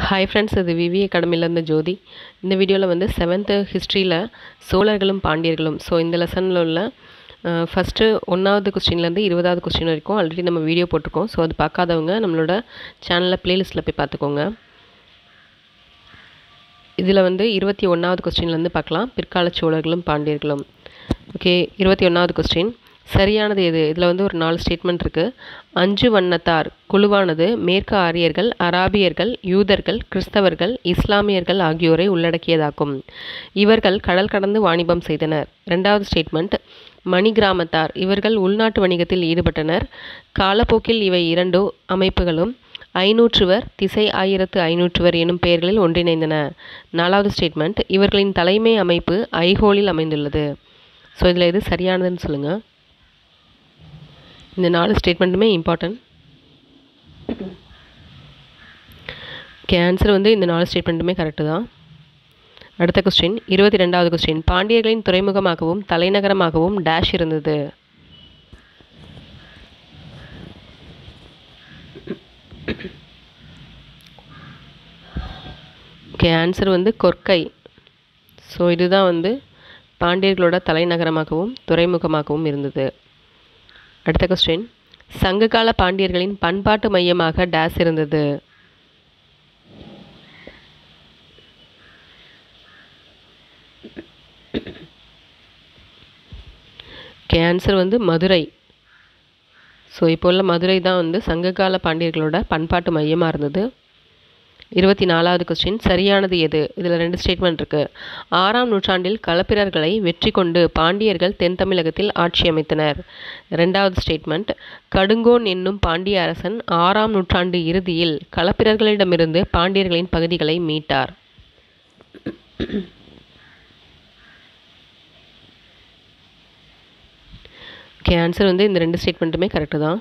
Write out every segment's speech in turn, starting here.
hi friends இது விவி அகாடமிலேருந்து ஜோதி இந்த வீடியோவில் வந்து செவன்த்து ஹிஸ்ட்ரியில் சோழர்களும் பாண்டியர்களும் ஸோ இந்த லெசனில் உள்ள ஃபஸ்ட்டு ஒன்றாவது கொஸ்டின்லேருந்து இருபதாவது கொஸ்டின் வரைக்கும் ஆல்ரெடி நம்ம வீடியோ போட்டிருக்கோம் ஸோ அது பார்க்காதவங்க நம்மளோட சேனலில் ப்ளேலிஸ்ட்டில் போய் பார்த்துக்கோங்க இதில் வந்து இருபத்தி ஒன்றாவது கொஸ்டின்லேருந்து பார்க்கலாம் பிற்கால சோழர்களும் பாண்டியர்களும் ஓகே இருபத்தி ஒன்றாவது கொஸ்டின் சரியானது எது இதில் வந்து ஒரு நாலு ஸ்டேட்மெண்ட் இருக்குது அஞ்சு வண்ணத்தார் குழுவானது மேற்கு ஆரியர்கள் அராபியர்கள் யூதர்கள் கிறிஸ்தவர்கள் இஸ்லாமியர்கள் ஆகியோரை உள்ளடக்கியதாகும் இவர்கள் கடல் கடந்து வாணிபம் செய்தனர் ரெண்டாவது ஸ்டேட்மெண்ட் மணி கிராமத்தார் இவர்கள் உள்நாட்டு வணிகத்தில் ஈடுபட்டனர் காலப்போக்கில் இவை இரண்டு அமைப்புகளும் ஐநூற்றுவர் திசை ஆயிரத்து ஐநூற்றுவர் எனும் பெயர்களில் ஒன்றிணைந்தன நாலாவது ஸ்டேட்மெண்ட் இவர்களின் தலைமை அமைப்பு ஐஹோலில் அமைந்துள்ளது ஸோ இதில் எது சரியானதுன்னு சொல்லுங்கள் இந்த நாலு ஸ்டேட்மெண்ட்டுமே இம்பார்ட்டன்ட் ஓகே ஆன்சர் வந்து இந்த நாலு ஸ்டேட்மெண்ட்டுமே கரெக்டு தான் அடுத்த கொஸ்டின் இருபத்தி ரெண்டாவது கொஸ்டின் பாண்டியர்களின் துறைமுகமாகவும் தலைநகரமாகவும் டேஷ் இருந்தது ஓகே ஆன்சர் வந்து கொர்க்கை ஸோ இதுதான் வந்து பாண்டியர்களோட தலைநகரமாகவும் துறைமுகமாகவும் இருந்தது அடுத்த கொஸ்டின் சங்ககால பாண்டியர்களின் பண்பாட்டு மையமாக டேஸ் இருந்தது ஓகே ஆன்சர் வந்து மதுரை ஸோ இப்போ உள்ள மதுரை தான் வந்து சங்ககால பாண்டியர்களோட பண்பாட்டு மையமாக இருந்தது இருபத்தி நாலாவது கொஸ்டின் சரியானது எது இதில் ரெண்டு ஸ்டேட்மெண்ட் இருக்குது ஆறாம் நூற்றாண்டில் களப்பிரர்களை வெற்றி கொண்டு பாண்டியர்கள் தென் தமிழகத்தில் ஆட்சி அமைத்தனர் ரெண்டாவது ஸ்டேட்மெண்ட் கடுங்கோன் என்னும் பாண்டிய அரசன் ஆறாம் நூற்றாண்டு இறுதியில் களப்பிரர்களிடமிருந்து பாண்டியர்களின் பகுதிகளை மீட்டார் ஓகே ஆன்சர் வந்து இந்த ரெண்டு ஸ்டேட்மெண்ட்டுமே கரெக்டு தான்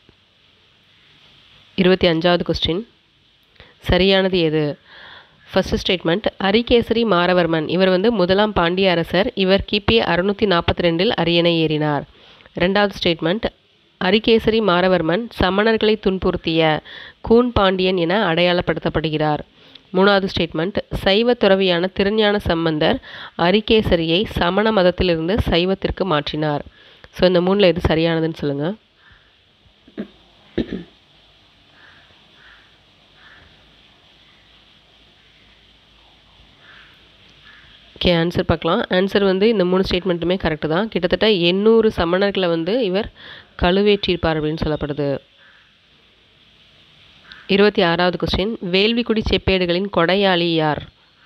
இருபத்தி அஞ்சாவது கொஸ்டின் சரியானது எது ஃபஸ்ட்டு ஸ்டேட்மெண்ட் அரிகேசரி மாரவர்மன் இவர் வந்து முதலாம் பாண்டிய அரசர் இவர் கிபி அறுநூற்றி நாற்பத்தி ரெண்டில் அரியணை ஏறினார் ரெண்டாவது ஸ்டேட்மெண்ட் அரிகேசரி மாரவர்மன் சமணர்களை துன்புறுத்திய கூன் பாண்டியன் என அடையாளப்படுத்தப்படுகிறார் மூணாவது ஸ்டேட்மெண்ட் சைவ துறவியான திருஞான சம்பந்தர் அரிகேசரியை சமண மதத்திலிருந்து சைவத்திற்கு மாற்றினார் ஸோ இந்த மூணில் எது சரியானதுன்னு சொல்லுங்கள் ஓகே ஆன்சர் பார்க்கலாம் ஆன்சர் வந்து இந்த மூணு ஸ்டேட்மெண்ட்டுமே கரெக்டு தான் கிட்டத்தட்ட எண்ணூறு சமணர்களை வந்து இவர் கழுவேற்றிருப்பார் அப்படின்னு சொல்லப்படுது இருபத்தி ஆறாவது கொஸ்டின் வேள்விக்குடி செப்பேடுகளின் கொடையாளி யார்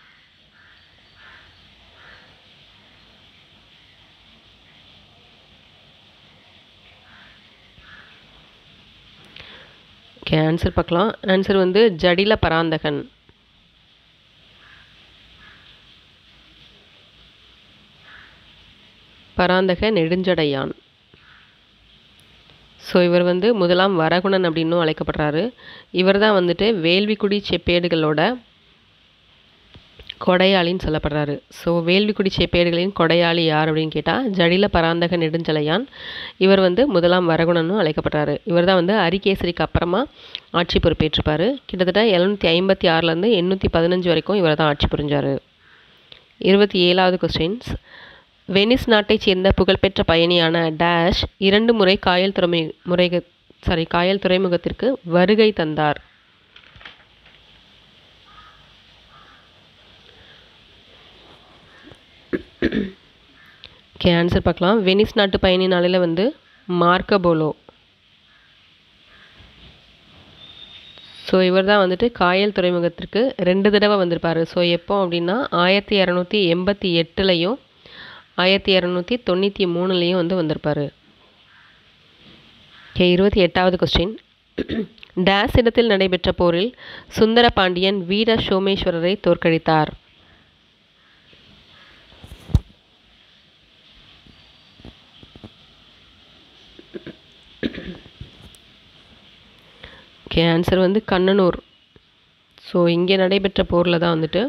ஓகே ஆன்சர் பார்க்கலாம் ஆன்சர் வந்து ஜடில பராந்தகன் பராந்தக நெடுஞ்சடையான் ஸோ இவர் வந்து முதலாம் வரகுணன் அப்படின்னும் அழைக்கப்படுறாரு இவர் தான் வந்துட்டு வேள்விக்குடி செப்பேடுகளோட கொடையாளின்னு சொல்லப்படுறாரு ஸோ வேள்விக்குடி செப்பேடுகளின் கொடையாளி யார் அப்படின்னு கேட்டால் ஜடில பராந்தக நெடுஞ்சலையான் இவர் வந்து முதலாம் வரகுணனும் அழைக்கப்படுறாரு இவர் தான் வந்து அரிகேசரிக்கு அப்புறமா ஆட்சி பொறுப்பேற்றிருப்பார் கிட்டத்தட்ட எழுநூற்றி ஐம்பத்தி ஆறுலேருந்து எண்ணூற்றி பதினஞ்சு வரைக்கும் இவர் தான் ஆட்சி புரிஞ்சார் இருபத்தி ஏழாவது கொஸ்டின்ஸ் வெனிஸ் நாட்டைச் சேர்ந்த புகழ்பெற்ற பயணியான டேஷ் இரண்டு முறை காயல் துறைமு முறை சாரி காயல் துறைமுகத்திற்கு வருகை தந்தார் ஓகே ஆன்சர் பார்க்கலாம் வெனிஸ் நாட்டு பயணி நாளில் வந்து மார்க்கபோலோ ஸோ இவர் தான் வந்துட்டு காயல் துறைமுகத்திற்கு ரெண்டு தடவை வந்திருப்பார் ஸோ எப்போ அப்படின்னா ஆயிரத்தி இரநூத்தி எண்பத்தி எட்டுலையும் ஆயிரத்தி இரநூத்தி தொண்ணூற்றி மூணுலேயும் வந்து வந்திருப்பார் ஓகே இருபத்தி எட்டாவது கொஸ்டின் டேஸ் இடத்தில் நடைபெற்ற போரில் சுந்தர பாண்டியன் வீர சோமேஸ்வரரை தோற்கடித்தார் ஓகே ஆன்சர் வந்து கண்ணனூர் ஸோ இங்கே நடைபெற்ற போரில் தான் வந்துட்டு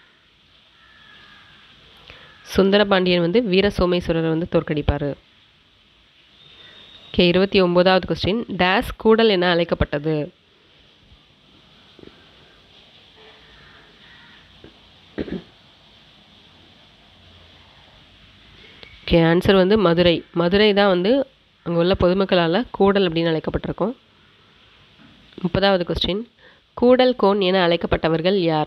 சுந்தரபாண்டியன் வந்து வீர சோமேஸ்வரரை வந்து தோற்கடிப்பார் ஓகே இருபத்தி ஒம்போதாவது கொஸ்டின் டேஸ் கூடல் என அழைக்கப்பட்டது ஓகே ஆன்சர் வந்து மதுரை மதுரை தான் வந்து அங்கே உள்ள பொதுமக்களால் கூடல் அப்படின்னு அழைக்கப்பட்டிருக்கும் முப்பதாவது கொஸ்டின் கூடல் கோன் என அழைக்கப்பட்டவர்கள் யார்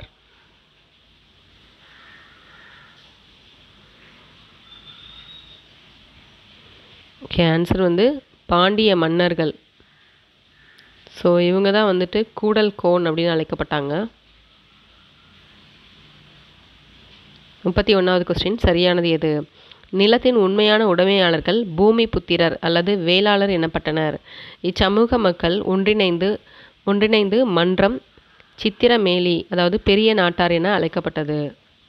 ஓகே ஆன்சர் வந்து பாண்டிய மன்னர்கள் ஸோ இவங்க தான் வந்துட்டு கூடல் கோன் அப்படின்னு அழைக்கப்பட்டாங்க முப்பத்தி ஒன்றாவது கொஸ்டின் சரியானது எது நிலத்தின் உண்மையான உடைமையாளர்கள் பூமி புத்திரர் அல்லது வேளாளர் எனப்பட்டனர் இச்சமூக மக்கள் ஒன்றிணைந்து ஒன்றிணைந்து மன்றம் சித்திரமேலி அதாவது பெரிய நாட்டார் என அழைக்கப்பட்டது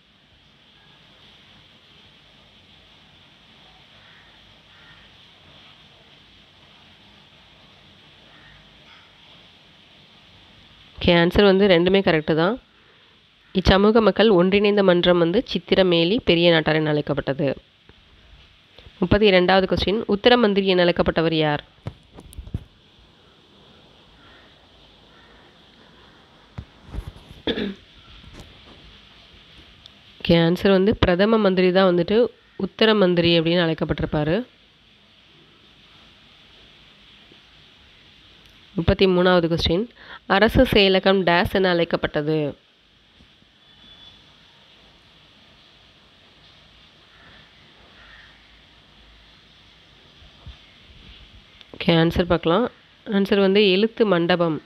ஓகே ஆன்சர் வந்து ரெண்டுமே கரெக்டு தான் இச்சமூக மக்கள் ஒன்றிணைந்த மன்றம் வந்து சித்திரமேலி பெரிய நாட்டார் என அழைக்கப்பட்டது முப்பத்தி இரண்டாவது கொஸ்டின் உத்தர மந்திரி என அழைக்கப்பட்டவர் யார் ஓகே ஆன்சர் வந்து பிரதம மந்திரி தான் வந்துட்டு உத்தர மந்திரி அப்படின்னு அழைக்கப்பட்டிருப்பாரு முப்பத்தி மூணாவது கொஸ்டின் அரசு செயலகம் டேஸ் என அழைக்கப்பட்டது ஓகே ஆன்சர் பார்க்கலாம் ஆன்சர் வந்து எழுத்து மண்டபம்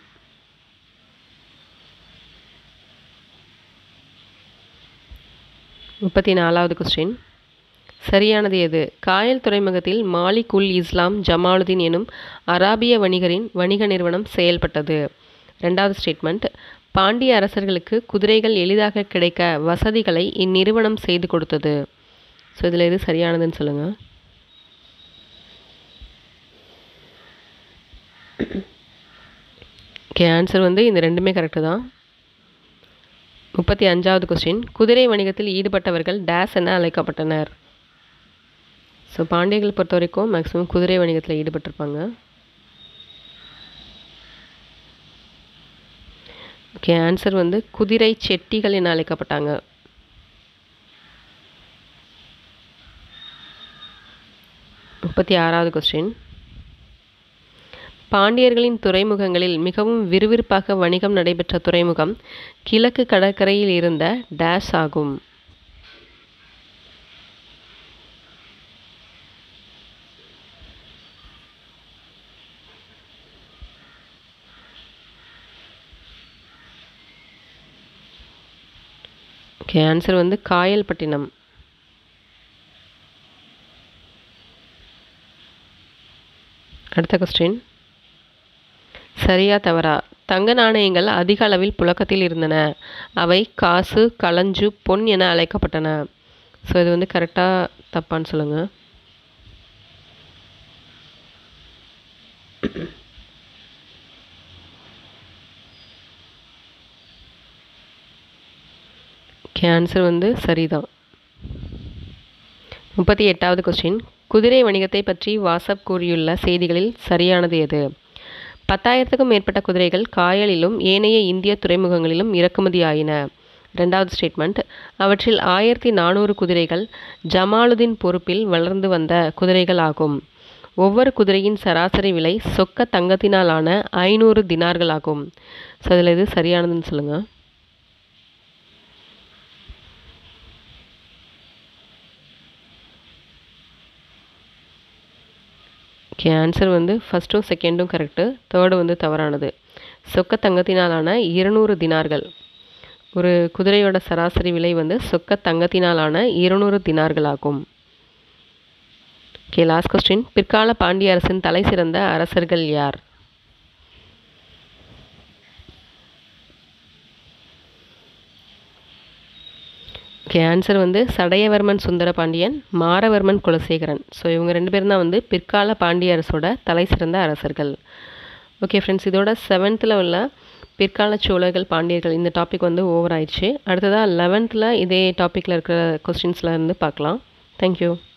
முப்பத்தி நாலாவது கொஸ்டின் சரியானது எது காயல் துறைமுகத்தில் மாலிக் உல் இஸ்லாம் ஜமாலுதீன் எனும் அராபிய வணிகரின் வணிக நிறுவனம் செயல்பட்டது ரெண்டாவது ஸ்டேட்மெண்ட் பாண்டிய அரசர்களுக்கு குதிரைகள் எளிதாக கிடைக்க வசதிகளை இந்நிறுவனம் செய்து கொடுத்தது ஸோ இதில் எது சரியானதுன்னு சொல்லுங்கள் ஓகே ஆன்சர் வந்து இந்த ரெண்டுமே கரெக்டு தான் முப்பத்தி அஞ்சாவது கொஸ்டின் குதிரை வணிகத்தில் ஈடுபட்டவர்கள் டேஸ் என அழைக்கப்பட்டனர் ஸோ பாண்டியர்கள் பொறுத்த வரைக்கும் மேக்ஸிமம் குதிரை வணிகத்தில் ஈடுபட்டிருப்பாங்க ஓகே ஆன்சர் வந்து குதிரை செட்டிகள் என அழைக்கப்பட்டாங்க முப்பத்தி ஆறாவது கொஸ்டின் பாண்டியர்களின் துறைமுகங்களில் மிகவும் விறுவிறுப்பாக வணிகம் நடைபெற்ற துறைமுகம் கிழக்கு கடற்கரையில் இருந்த டேஷ் ஆகும் ஓகே ஆன்சர் வந்து காயல்பட்டினம் அடுத்த கொஸ்டின் சரியா தவறா தங்க நாணயங்கள் அதிக அளவில் புழக்கத்தில் இருந்தன அவை காசு களஞ்சு பொன் என அழைக்கப்பட்டன ஸோ இது வந்து கரெக்டாக தப்பான்னு சொல்லுங்கள் ஓகே ஆன்சர் வந்து சரிதான் முப்பத்தி எட்டாவது கொஸ்டின் குதிரை வணிகத்தை பற்றி வாட்ஸ்அப் கூறியுள்ள செய்திகளில் சரியானது எது பத்தாயிரத்துக்கும் மேற்பட்ட குதிரைகள் காயலிலும் ஏனைய இந்திய துறைமுகங்களிலும் இறக்குமதி ஆயின ரெண்டாவது ஸ்டேட்மெண்ட் அவற்றில் ஆயிரத்தி நானூறு குதிரைகள் ஜமாலுதீன் பொறுப்பில் வளர்ந்து வந்த குதிரைகள் ஆகும் ஒவ்வொரு குதிரையின் சராசரி விலை சொக்க தங்கத்தினாலான ஐநூறு தினார்கள் ஆகும் ஸோ அதில் எது சரியானதுன்னு சொல்லுங்கள் ஓகே ஆன்சர் வந்து ஃபஸ்ட்டும் செகண்டும் கரெக்டு தேர்டு வந்து தவறானது சொக்க தங்கத்தினாலான இருநூறு தினார்கள் ஒரு குதிரையோட சராசரி விலை வந்து சொக்க தங்கத்தினாலான இருநூறு தினார்கள் ஆகும் ஓகே லாஸ்ட் கொஸ்டின் பிற்கால பாண்டிய அரசின் தலை சிறந்த அரசர்கள் யார் ஓகே ஆன்சர் வந்து சடையவர்மன் சுந்தர பாண்டியன் மாரவர்மன் குலசேகரன் ஸோ இவங்க ரெண்டு பேரும் தான் வந்து பிற்கால பாண்டிய அரசோட தலை சிறந்த அரசர்கள் ஓகே ஃப்ரெண்ட்ஸ் இதோட செவன்த்தில் உள்ள பிற்கால சோழர்கள் பாண்டியர்கள் இந்த டாபிக் வந்து ஓவர் ஆயிடுச்சு அடுத்ததாக லெவன்த்தில் இதே டாப்பிக்கில் இருக்கிற கொஸ்டின்ஸில் இருந்து பார்க்கலாம் தேங்க்யூ